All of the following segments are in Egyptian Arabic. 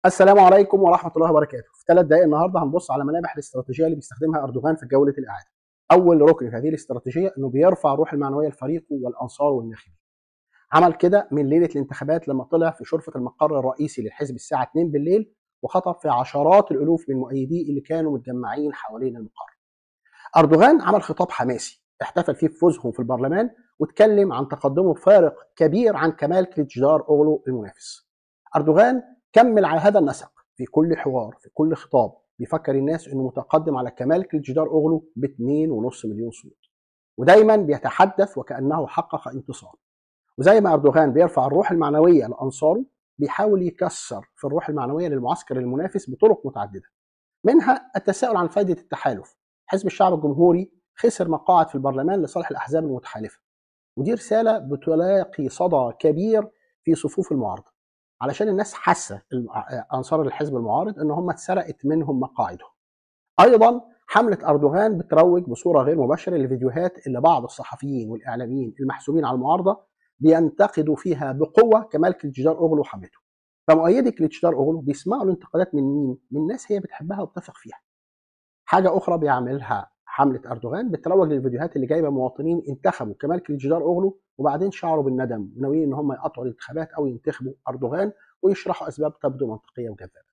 السلام عليكم ورحمه الله وبركاته في ثلاث دقائق النهارده هنبص على ملامح الاستراتيجيه اللي بيستخدمها اردوغان في جوله الاعاده اول ركن في هذه الاستراتيجيه انه بيرفع الروح المعنويه لفريقه والانصار والناخبين عمل كده من ليله الانتخابات لما طلع في شرفه المقر الرئيسي للحزب الساعه 2 بالليل وخطب في عشرات الالوف من مؤيديه اللي كانوا متجمعين حوالين المقر اردوغان عمل خطاب حماسي احتفل فيه بفوزهم في البرلمان واتكلم عن تقدمه بفارق كبير عن كمال كليتشدار اوغلو المنافس اردوغان كمل على هذا النسق في كل حوار في كل خطاب بيفكر الناس انه متقدم على كمال كليتشدار اوغلو ب 2.5 مليون صوت ودايما بيتحدث وكانه حقق انتصار وزي ما اردوغان بيرفع الروح المعنويه لانصاره بيحاول يكسر في الروح المعنويه للمعسكر المنافس بطرق متعدده منها التساؤل عن فائده التحالف حزب الشعب الجمهوري خسر مقاعد في البرلمان لصالح الاحزاب المتحالفه ودي رساله بتلاقي صدى كبير في صفوف المعارضه علشان الناس حاسه انصار الحزب المعارض ان هم اتسرقت منهم مقاعدهم. ايضا حمله اردوغان بتروج بصوره غير مباشره لفيديوهات اللي بعض الصحفيين والاعلاميين المحسوبين على المعارضه بينتقدوا فيها بقوه كمال كليتشدار اوغلو وحملته. فمؤيدي كليتشدار اوغلو بيسمعوا الانتقادات من مين؟ من ناس هي بتحبها وبتثق فيها. حاجه اخرى بيعملها حمله اردوغان بتروج للفيديوهات اللي جايبه مواطنين انتخبوا كمال كليتشدار اوغلو وبعدين شعروا بالندم وناويين ان هم يقطعوا الانتخابات او ينتخبوا اردوغان ويشرحوا اسباب تبدو منطقيه وجذابه.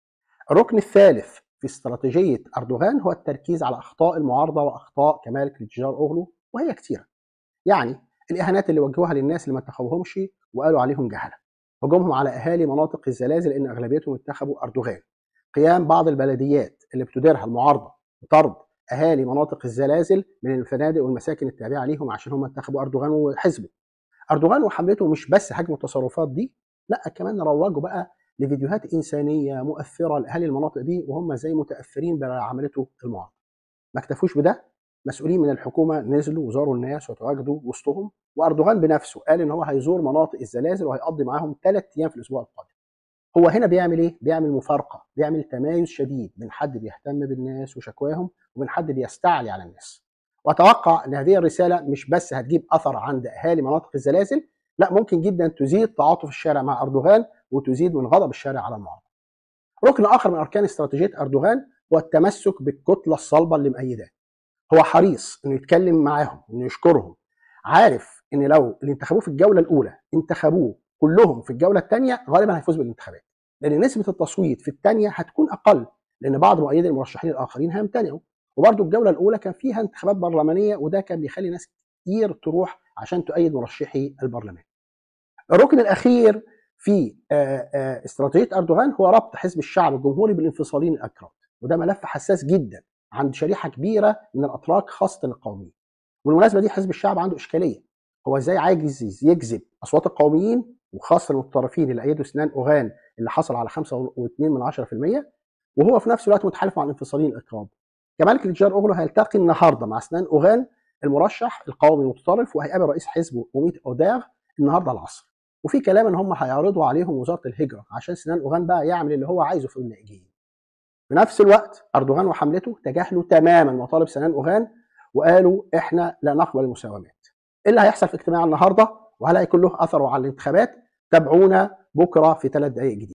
الركن الثالث في استراتيجيه اردوغان هو التركيز على اخطاء المعارضه واخطاء كمال كليتشدار اوغلو وهي كثيره. يعني الاهانات اللي وجهوها للناس اللي ما انتخبوهمش وقالوا عليهم جهله. هجومهم على اهالي مناطق الزلازل لان اغلبيتهم انتخبوا اردوغان. قيام بعض البلديات اللي بتديرها المعارضه بطرد اهالي مناطق الزلازل من الفنادق والمساكن التابعه ليهم عشان هم انتخبوا اردوغان وحزبه. اردوغان وحملته مش بس هجموا التصرفات دي لا كمان روجوا بقى لفيديوهات انسانيه مؤثره لاهالي المناطق دي وهم زي متاثرين بعملته المعارضه. ما اكتفوش بده مسؤولين من الحكومه نزلوا وزاروا الناس وتواجدوا وسطهم واردوغان بنفسه قال ان هو هيزور مناطق الزلازل وهيقضي معاهم ثلاث ايام في الاسبوع القادم. هو هنا بيعمل ايه؟ بيعمل مفارقه، بيعمل تمايز شديد من حد بيهتم بالناس وشكواهم ومن حد بيستعلي على الناس. واتوقع ان هذه الرساله مش بس هتجيب اثر عند اهالي مناطق الزلازل، لا ممكن جدا تزيد تعاطف الشارع مع اردوغان وتزيد من غضب الشارع على المعارضه. ركن اخر من اركان استراتيجيه اردوغان هو التمسك بالكتله الصلبه اللي مأيداه. هو حريص انه يتكلم معاهم انه يشكرهم. عارف ان لو اللي انتخبوه في الجوله الاولى انتخبوه كلهم في الجوله الثانيه غالبا هيفوز بالانتخابات. لان نسبه التصويت في الثانيه هتكون اقل لان بعض مؤيدي المرشحين الاخرين هيمتنعوا. وبرضه الجوله الاولى كان فيها انتخابات برلمانيه وده كان بيخلي ناس كتير تروح عشان تؤيد مرشحي البرلمان. الركن الاخير في استراتيجيه اردوغان هو ربط حزب الشعب الجمهوري بالانفصاليين الاكراد وده ملف حساس جدا عند شريحه كبيره من الاتراك خاصه القوميين. بالمناسبه دي حزب الشعب عنده اشكاليه هو ازاي عاجز يجذب اصوات القوميين وخاصه المتطرفين اللي ايدوا سنان اوغان اللي حصل على 5.2 من 10% وهو في نفس الوقت متحالف مع الانفصاليين الاكراد. كمال كليتشدار اوغلو هيلتقي النهارده مع سنان اوغان المرشح القومي المتطرف وهيقابل رئيس حزبه موميت اوداغ النهارده العصر وفي كلام ان هم هيعرضوا عليهم وزاره الهجره عشان سنان اوغان بقى يعمل اللي هو عايزه في اللاجئين. في نفس الوقت اردوغان وحملته تجاهلوا تماما مطالب سنان اوغان وقالوا احنا لا نقبل المساومات. ايه اللي هيحصل في اجتماع النهارده وهل هيكون له اثره على الانتخابات؟ تابعونا بكره في ثلاث دقائق جديد.